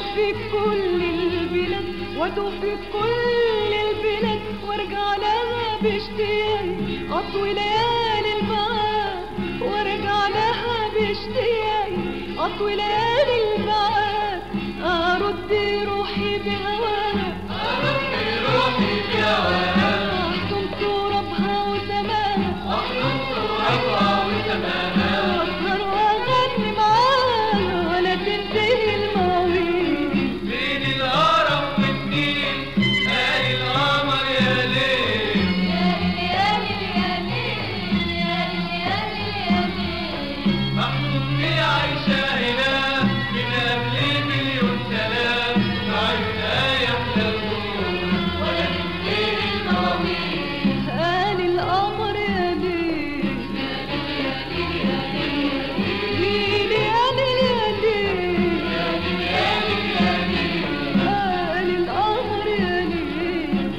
في كل البلاد وادوب في كل البلاد وارجع لها باشتياقي اطوي ليالي البعاد وارجع لها باشتياقي اطوي ليالي البعاد ارد روحي بهواها احضن ترابها وسماها واسهر واغني معاها ولا تنتهي المواويل بين الهرم والنيل قال القمر يا ليل محمود بيه عايشة هنا من قبل مليون سلام عايزة يحلى الغروب ولا تنتهي المواويل قال القمر يا ليل ليل يا ليل يا ليل قال القمر يا ليل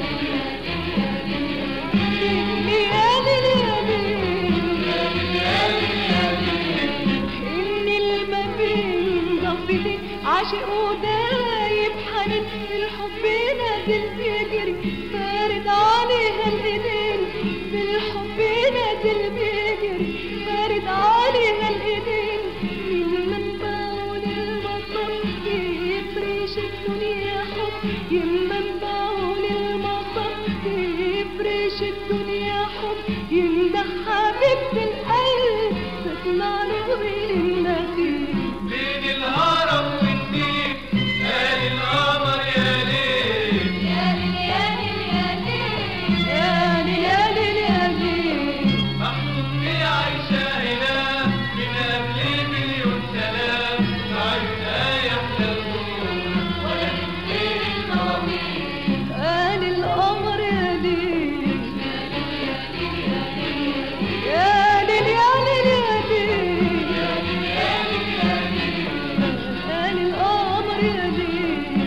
ليل يا ليل يا ليل إن المبين ضفتي عاشق ودايب حنين الحب نازل بيجري فارد عليها الايدين بالحب نازل بيجري فارد عليها الايدين من منبعه للمطر بيفرش الدنيا حب من منبعه للمطر بيفرش الدنيا حب يمدح حبيبة القلب تسمع له بين النخيل بين الهرم والنيل قال القمر يا ليل يا ليل يا ليل يا ليل محمود بيه عايشة هنا من قبل مليون سلام عايزة يحلى الغروب ولا تنتهي المواويل قال القمر يا ليل يا ليل يا ليل يا ليل قال القمر يا ليل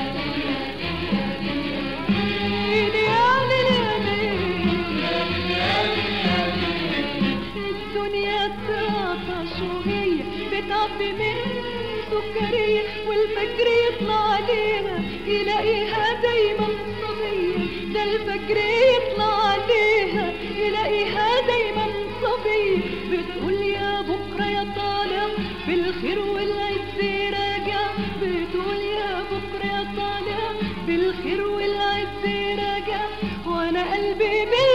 ليل يا ليل يا ليل الدنيا تعطش وهي بتعبي من سكرية والفجر يطلع عليها يلاقيها دايما صبية ده الفجر يطلع عليها يلاقيها دايما صبية بتقول يا بكرة يا طالع بالخير والعز راجع بتقول يا بكرة يا طالع بالخير والعز راجع وانا قلبي بال